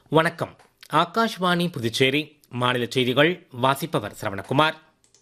வணக்கம் ஆகாஷ்வாணி புதுச்சேரி மாநில செய்திகள் வாசிப்பவர் சரவணகுமார்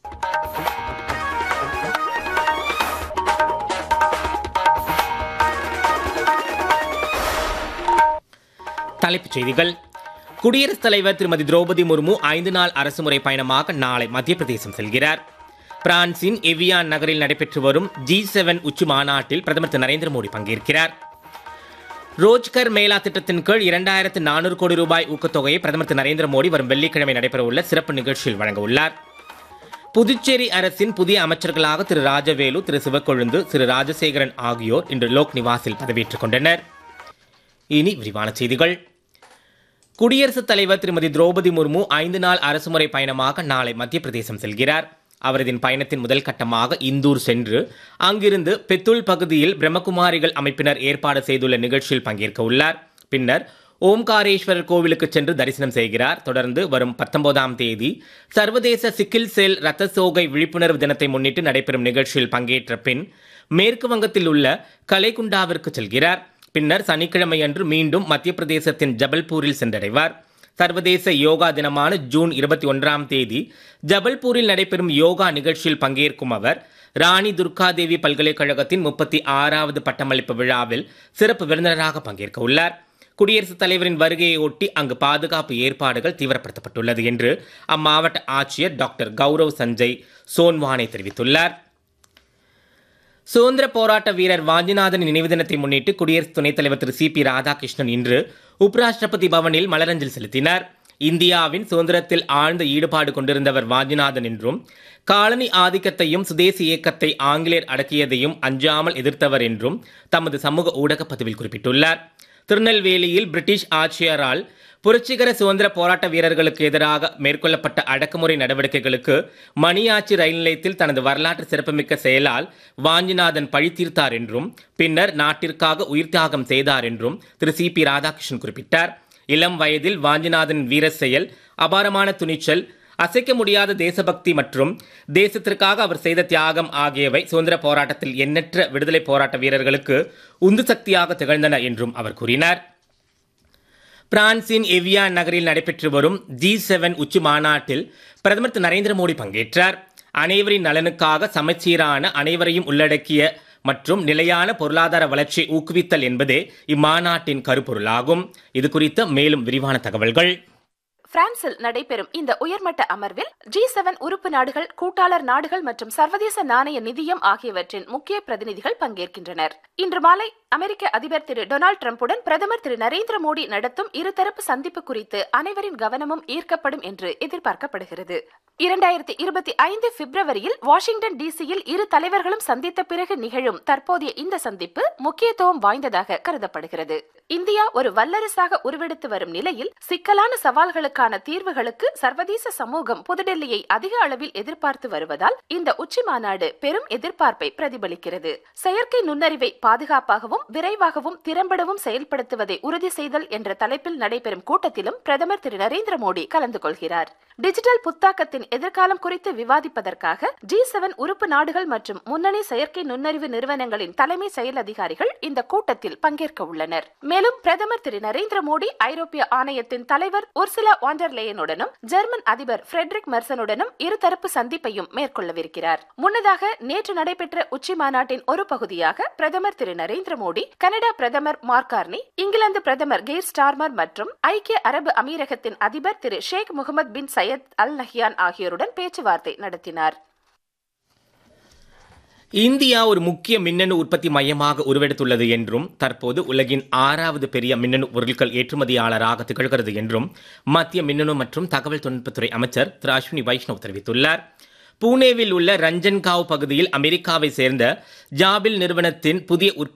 தலைப்புச் செய்திகள் குடியரசுத் தலைவர் திருமதி திரௌபதி முர்மு ஐந்து நாள் அரசுமுறை பயணமாக நாளை மத்திய பிரதேசம் செல்கிறார் பிரான்சின் எவியான் நகரில் நடைபெற்று வரும் ஜி செவன் உச்சி மாநாட்டில் பிரதமர் திரு நரேந்திர மோடி பங்கேற்கிறார் ரோஜ்கர் மேலா திட்டத்தின் கீழ் இரண்டாயிரத்து நானூறு கோடி ரூபாய் ஊக்கத்தொகையை பிரதமர் திரு நரேந்திர மோடி வரும் வெள்ளிக்கிழமை நடைபெறவுள்ள சிறப்பு நிகழ்ச்சியில் வழங்க உள்ளார் புதுச்சேரி அரசின் புதிய அமைச்சர்களாக திரு ராஜவேலு திரு சிவக்கொழுந்து திரு ராஜசேகரன் ஆகியோர் இன்று லோக் நிவாசில் பதவியேற்றுக் கொண்டனர் இனி விரிவான செய்திகள் குடியரசுத் தலைவர் திருமதி திரௌபதி முர்மு ஐந்து நாள் அரசுமுறை பயணமாக நாளை மத்திய பிரதேசம் செல்கிறார் அவரது பயணத்தின் முதல் கட்டமாக இந்தூர் சென்று அங்கிருந்து பெத்துல் பகுதியில் பிரம்மகுமாரிகள் அமைப்பினர் ஏற்பாடு செய்துள்ள நிகழ்ச்சியில் பங்கேற்க உள்ளார் பின்னர் ஓம்காரேஸ்வரர் கோவிலுக்கு சென்று தரிசனம் செய்கிறார் தொடர்ந்து வரும் பத்தொன்பதாம் தேதி சர்வதேச சிக்கில் செல் ரத்த சோகை விழிப்புணர்வு தினத்தை முன்னிட்டு நடைபெறும் நிகழ்ச்சியில் பங்கேற்ற பின் மேற்கு வங்கத்தில் உள்ள கலைகுண்டாவிற்கு செல்கிறார் பின்னர் சனிக்கிழமையன்று மீண்டும் மத்திய பிரதேசத்தின் ஜபல்பூரில் சென்றடைவார் சர்வதேச யோகா தினமான ஜூன் இருபத்தி ஒன்றாம் தேதி ஜபல்பூரில் நடைபெறும் யோகா நிகழ்ச்சியில் பங்கேற்கும் அவர் ராணி துர்காதேவி பல்கலைக்கழகத்தின் முப்பத்தி ஆறாவது பட்டமளிப்பு விழாவில் சிறப்பு விருந்தினராக பங்கேற்க உள்ளார் குடியரசுத் தலைவரின் வருகையை ஒட்டி அங்கு பாதுகாப்பு ஏற்பாடுகள் தீவிரப்படுத்தப்பட்டுள்ளது என்று அம்மாவட்ட ஆட்சியர் டாக்டர் கௌரவ் சஞ்சய் சோன்வானே தெரிவித்துள்ளார் சுதந்திர போராட்ட வீரர் வாஞ்சிநாதன் நினைவு தினத்தை முன்னிட்டு குடியரசு துணைத் தலைவர் திரு சி பி ராதாகிருஷ்ணன் இன்று உபராஷ்டிரபதி பவனில் மலரஞ்சல் செலுத்தினார் இந்தியாவின் சுதந்திரத்தில் ஆழ்ந்த ஈடுபாடு கொண்டிருந்தவர் வாஞ்சிநாதன் என்றும் காலனி ஆதிக்கத்தையும் சுதேசி இயக்கத்தை ஆங்கிலேயர் அடக்கியதையும் அஞ்சாமல் எதிர்த்தவர் என்றும் தமது சமூக ஊடக பதிவில் குறிப்பிட்டுள்ளார் திருநெல்வேலியில் பிரிட்டிஷ் ஆட்சியரால் புரட்சிகர சுதந்திர போராட்ட வீரர்களுக்கு எதிராக மேற்கொள்ளப்பட்ட அடக்குமுறை நடவடிக்கைகளுக்கு மணியாச்சி ரயில் நிலையத்தில் தனது வரலாற்று சிறப்புமிக்க செயலால் வாஞ்சிநாதன் பழி தீர்த்தார் என்றும் பின்னர் நாட்டிற்காக உயிர் தியாகம் செய்தார் என்றும் திரு சி பி ராதாகிருஷ்ணன் குறிப்பிட்டார் இளம் வயதில் வாஞ்சிநாதன் வீர செயல் அபாரமான துணிச்சல் அசைக்க முடியாத தேசபக்தி மற்றும் தேசத்திற்காக அவர் செய்த தியாகம் ஆகியவை சுதந்திர போராட்டத்தில் எண்ணற்ற விடுதலை போராட்ட வீரர்களுக்கு உந்து சக்தியாக திகழ்ந்தன என்றும் அவர் கூறினார் பிரான்சின் எவியான் நகரில் நடைபெற்று வரும் ஜி செவன் உச்சி மாநாட்டில் பிரதமர் திரு நரேந்திர மோடி பங்கேற்றார் அனைவரின் நலனுக்காக சமச்சீரான அனைவரையும் உள்ளடக்கிய மற்றும் நிலையான பொருளாதார வளர்ச்சியை ஊக்குவித்தல் என்பதே இம்மாநாட்டின் கருப்பொருளாகும் இது குறித்த மேலும் விரிவான தகவல்கள் பிரான்சில் நடைபெறும் இந்த உயர்மட்ட அமர்வில் ஜி செவன் உறுப்பு நாடுகள் கூட்டாளர் நாடுகள் மற்றும் சர்வதேச நாணய நிதியம் ஆகியவற்றின் முக்கிய பிரதிநிதிகள் பங்கேற்கின்றனர் இன்று மாலை அமெரிக்க அதிபர் திரு டொனால்டு டிரம்புடன் பிரதமர் திரு நரேந்திர மோடி நடத்தும் இருதரப்பு சந்திப்பு குறித்து அனைவரின் கவனமும் ஈர்க்கப்படும் என்று எதிர்பார்க்கப்படுகிறது இரண்டாயிரத்தி இருபத்தி ஐந்து பிப்ரவரியில் வாஷிங்டன் டிசியில் இரு தலைவர்களும் சந்தித்த பிறகு நிகழும் தற்போதைய இந்த சந்திப்பு முக்கியத்துவம் வாய்ந்ததாக கருதப்படுகிறது இந்தியா ஒரு வல்லரசாக உருவெடுத்து வரும் நிலையில் சிக்கலான சவால்களுக்கான தீர்வுகளுக்கு சர்வதேச சமூகம் புதுடெல்லியை அதிக அளவில் எதிர்பார்த்து வருவதால் இந்த உச்சி மாநாடு பெரும் எதிர்பார்ப்பை பிரதிபலிக்கிறது செயற்கை நுண்ணறிவை பாதுகாப்பாகவும் விரைவாகவும் திறம்படவும் செயல்படுத்துவதை உறுதி செய்தல் என்ற தலைப்பில் நடைபெறும் கூட்டத்திலும் பிரதமர் திரு நரேந்திர மோடி கலந்து கொள்கிறார் டிஜிட்டல் புத்தாக்கத்தின் எதிர்காலம் குறித்து விவாதிப்பதற்காக ஜி செவன் உறுப்பு நாடுகள் மற்றும் முன்னணி செயற்கை நுண்ணறிவு நிறுவனங்களின் தலைமை செயல் அதிகாரிகள் இந்த கூட்டத்தில் பங்கேற்க உள்ளனர் மேலும் பிரதமர் திரு நரேந்திர மோடி ஐரோப்பிய ஆணையத்தின் தலைவர் உர்சுலா வாண்டர்லேயனுடனும் ஜெர்மன் அதிபர் பிரெட்ரிக் மெர்சனுடனும் இருதரப்பு சந்திப்பையும் மேற்கொள்ளவிருக்கிறார் முன்னதாக நேற்று நடைபெற்ற உச்சி மாநாட்டின் ஒரு பகுதியாக பிரதமர் திரு நரேந்திர மோடி கனடா பிரதமர் மார்கார்னி இங்கிலாந்து பிரதமர் கெய்ர் ஸ்டார்மர் மற்றும் ஐக்கிய அரபு அமீரகத்தின் அதிபர் திரு Sheikh Mohamed bin Zayed Al Nahyan ஆகியோருடன் பேச்சுவார்த்தை நடத்தினார் இந்தியா ஒரு முக்கிய மின்னணு உற்பத்தி மையமாக உருவெடுத்துள்ளது என்றும் தற்போது உலகின் ஆறாவது பெரிய மின்னணு பொருட்கள் ஏற்றுமதியாளராக திகழ்கிறது என்றும் மத்திய மின்னணு மற்றும் தகவல் தொழில்நுட்பத்துறை அமைச்சர் திரு அஸ்வினி வைஷ்ணவ் தெரிவித்துள்ளார் பூனேவில் உள்ள ரஞ்சன்காவ் பகுதியில் அமெரிக்காவை சேர்ந்த ஜாபில் நிறுவனத்தின் புதிய